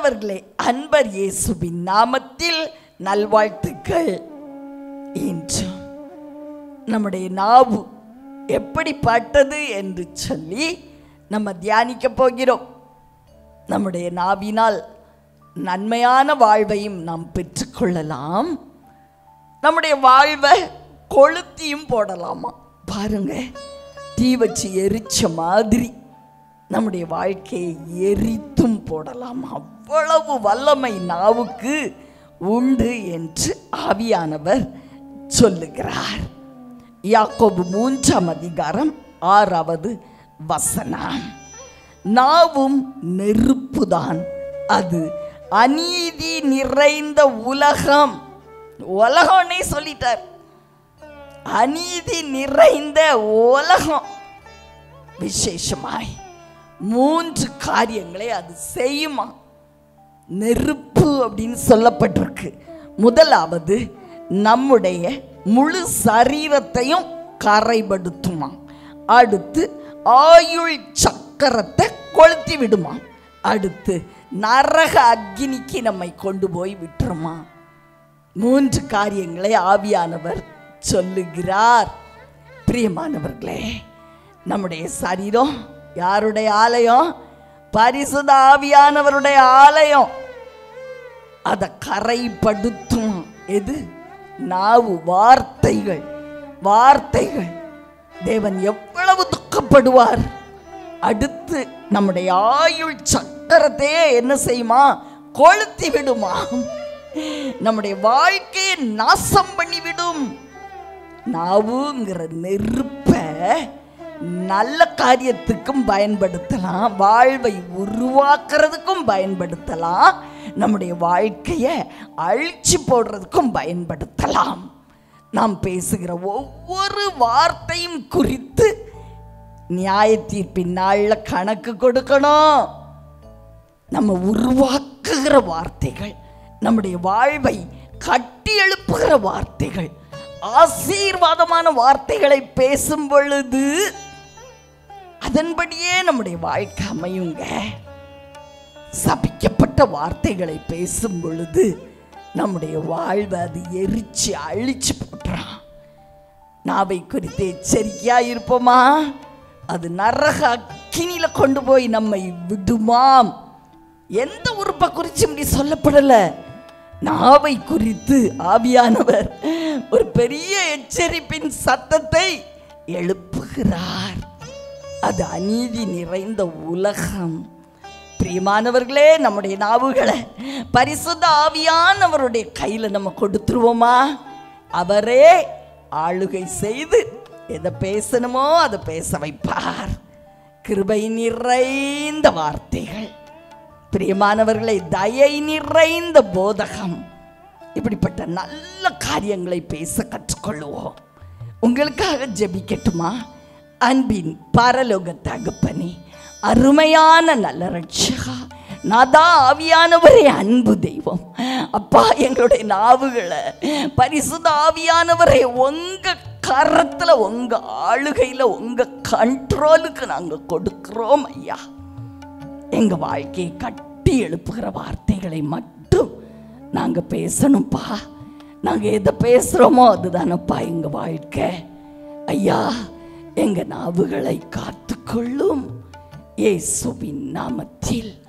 பிரியமானவர்களே அன்பர் இயேசுவின் நாமத்தில் நல்வாழ்த்துக்கள் இன்றும் நம்முடைய நாவு எப்படிப்பட்டது என்று சொல்லி நம்ம தியானிக்க போகிறோம் நம்முடைய நாவினால் நன்மையான வாழ்வையும் நாம் பெற்றுக்கொள்ளலாம் நம்முடைய வாழ்வை கொளுத்தியும் போடலாமா பாருங்க தீ வச்சு எரிச்ச மாதிரி நம்முடைய வாழ்க்கையை எரித்தும் போடலாம் அவ்வளவு வல்லமை நாவுக்கு உண்டு என்று ஆவியானவர் சொல்லுகிறார் யாக்கோபு மூன்றாம் அதிகாரம் ஆறாவது வசனம் நாவும் நெருப்புதான் அது அநீதி நிறைந்த உலகம் உலகம்னே சொல்லிட்டார் அநீதி நிறைந்த உலகம் விசேஷமாய் மூன்று காரியங்களை அது செய்யுமா நெருப்பு அப்படின்னு சொல்லப்பட்டிருக்கு முதலாவது நம்முடைய முழு சரீரத்தையும் கரைபடுத்துமா அடுத்து ஆயுள் சக்கரத்தை கொளுத்தி விடுமா அடுத்து நரக அக்னிக்கு நம்மை கொண்டு போய் விட்டுருமா மூன்று காரியங்களை ஆவியானவர் சொல்லுகிறார் பிரியமானவர்களே நம்முடைய சரீரம் யாருடைய ஆலயம் பரிசுத ஆவியானவருடைய ஆலயம் அதை கரைப்படுத்தும் எது நாவு வார்த்தைகள் வார்த்தைகள் தேவன் எவ்வளவு துக்கப்படுவார் அடுத்து நம்முடைய ஆயுள் சக்கரத்தையே என்ன செய்யுமா கொளுத்தி விடுமா நம்முடைய வாழ்க்கையை நாசம் பண்ணிவிடும் நாவுங்கிற நெருப்பை நல்ல காரியத்துக்கும் பயன்படுத்தலாம் வாழ்வை உருவாக்குறதுக்கும் பயன்படுத்தலாம் நம்முடைய வாழ்க்கையை அழிச்சு போடுறதுக்கும் பயன்படுத்தலாம் நாம் பேசுகிற ஒவ்வொரு வார்த்தையும் குறித்து நியாய தீர்ப்பின் நாளில் கணக்கு கொடுக்கணும் நம்ம உருவாக்குகிற வார்த்தைகள் நம்முடைய வாழ்வை கட்டி எழுப்புகிற வார்த்தைகள் ஆசீர்வாதமான வார்த்தைகளை பேசும் பொழுது அதன்படியே நம்முடைய வாழ்க்கை அமையுங்க சபிக்கப்பட்ட வார்த்தைகளை பேசும் பொழுது நம்முடைய வாழ்வை அது எரிச்சு அழிச்சு போட்டுறான் நாவை குறித்து எச்சரிக்கையா இருப்போமா அது நரக அக்கினியில கொண்டு போய் நம்மை விடுமாம் எந்த உறுப்பை குறித்து இப்படி சொல்லப்படல நாவை குறித்து ஆவியானவர் ஒரு பெரிய எச்சரிப்பின் சத்தத்தை எழுப்புகிறார் அது அநீதி நிறைந்த உலகம் பிரியமானவர்களே நம்முடைய நாவுகளை பரிசுத்த ஆவியானவருடைய கையில் நம்ம கொடுத்துருவோமா அவரே ஆளுகை செய்து எதை பேசணுமோ அதை பேச வைப்பார் கிருபை நிறைந்த வார்த்தைகள் பிரியமானவர்களை தயை நிறைந்த போதகம் இப்படிப்பட்ட நல்ல காரியங்களை பேச கற்றுக்கொள்வோம் உங்களுக்காக ஜெபிக்கட்டுமா அன்பின் பரலோக தகப்பனே அருமையான நல்ல ரட்சகா நாதா ஆவியானவரே அன்பு தெய்வம் அப்பா எங்களுடைய நாவுகளை பரிசுத ஆவியானவரே உங்க கரத்துல உங்க ஆளுகையில உங்க கண்ட்ரோலுக்கு நாங்க கொடுக்கிறோம் ஐயா எங்க வாழ்க்கையை கட்டி எழுப்புகிற வார்த்தைகளை மட்டும் நாங்க பேசணும்ப்பா நாங்க எதை பேசுறோமோ அதுதானப்பா எங்க வாழ்க்கை ஐயா எங்க நாவுகளை காத்துக்கொள்ளும் இயேசுவின் நாமத்தில்